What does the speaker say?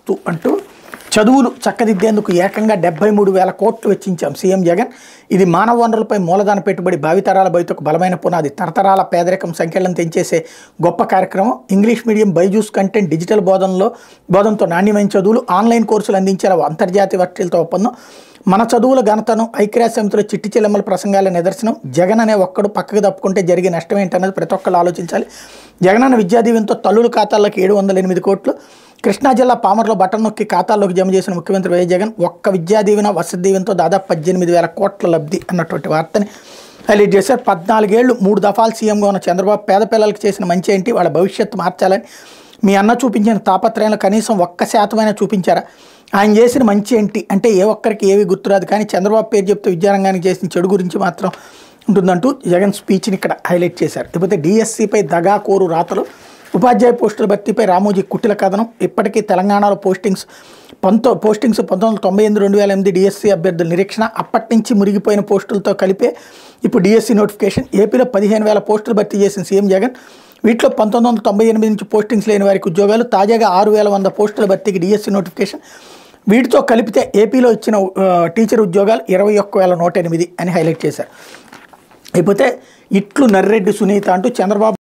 మస్తు అంటూ చదువులు చక్కదిద్దేందుకు ఏకంగా డెబ్బై మూడు వేల కోట్లు వెచ్చించాం సీఎం జగన్ ఇది మానవ వనరులపై మూలధన పెట్టుబడి భావితరాల భవితకు బలమైన పునాది తరతరాల పేదరికం సంఖ్యలను తెంచేసే గొప్ప కార్యక్రమం English medium Byju's content digital బోధనలో బోధనతో నాణ్యమైన చదువులు ఆన్లైన్ కోర్సులు అందించేలా అంతర్జాతీయ వర్టీలతో ఒప్పందం మన చదువుల ఘనతను ఐక్యరాజ్య సమితిలో చిట్టి చెల్లెమ్మల ప్రసంగాల నిదర్శనం జగన్ అనే ఒక్కడు పక్కకు తప్పుకుంటే జరిగే నష్టం ఏంటన్నది ప్రతి ఒక్కరు ఆలోచించాలి జగన్ అన్న విద్యా దీవెనతో తల్లుల ఖాతాల్లోకి ఏడు వందల ఎనిమిది కోట్లు కృష్ణా జిల్లా పామర్లో బటన్ నొక్కి ఖాతాల్లోకి జమ చేసిన ముఖ్యమంత్రి వైఎస్ జగన్ ఒక్క విద్యా దీవెన వసతి దీవెనతో దాదాపు పద్దెనిమిది వేల కోట్ల లబ్ధి అన్నటువంటి వార్తని హైలైట్ చేశారు పద్నాలుగేళ్లు మూడు దఫాలు సీఎంగా ఉన్న చంద్రబాబు పేద పిల్లలకు చేసిన మంచి ఏంటి వాళ్ళ భవిష్యత్తు మార్చాలని మీ అన్న చూపించిన తాపత్రయంలో కనీసం ఒక్క శాతమైనా చూపించారా ఆయన చేసిన మంచి ఏంటి అంటే ఏ ఒక్కరికి ఏవి గుర్తురాదు కానీ చంద్రబాబు పేరు చెప్తే విద్యారంగానికి చేసిన చెడు గురించి మాత్రం ఉంటుందంటూ జగన్ స్పీచ్ని ఇక్కడ హైలైట్ చేశారు ఇకపోతే డిఎస్సిపై దగా కోరు రాతలు ఉపాధ్యాయ పోస్టుల భర్తీపై రామోజీ కుట్టిల కథనం ఇప్పటికీ తెలంగాణలో పోస్టింగ్స్ పంతో పోస్టింగ్స్ పంతొమ్మిది వందల తొంభై ఎనిమిది రెండు వేల ఎనిమిది డిఎస్సి అభ్యర్థుల నిరీక్షణ అప్పటి నుంచి మురిగిపోయిన పోస్టులతో కలిపే ఇప్పుడు డిఎస్సి నోటిఫికేషన్ ఏపీలో పదిహేను వేల పోస్టులు భర్తీ చేసిన సీఎం జగన్ వీటిలో పంతొమ్మిది వందల తొంభై ఎనిమిది నుంచి పోస్టింగ్స్ లేని వారికి ఉద్యోగాలు తాజాగా ఆరు వేల వంద పోస్టుల భర్తీకి డిఎస్సి నోటిఫికేషన్ వీటితో కలిపితే ఏపీలో ఇచ్చిన ఆ, టీచర్ ఉద్యోగాలు ఇరవై ఒక్క వేల నూట ఎనిమిది అని హైలైట్ చేశారు అయిపోతే ఇట్లు నర్రెడ్డి సునీత అంటూ చంద్రబాబు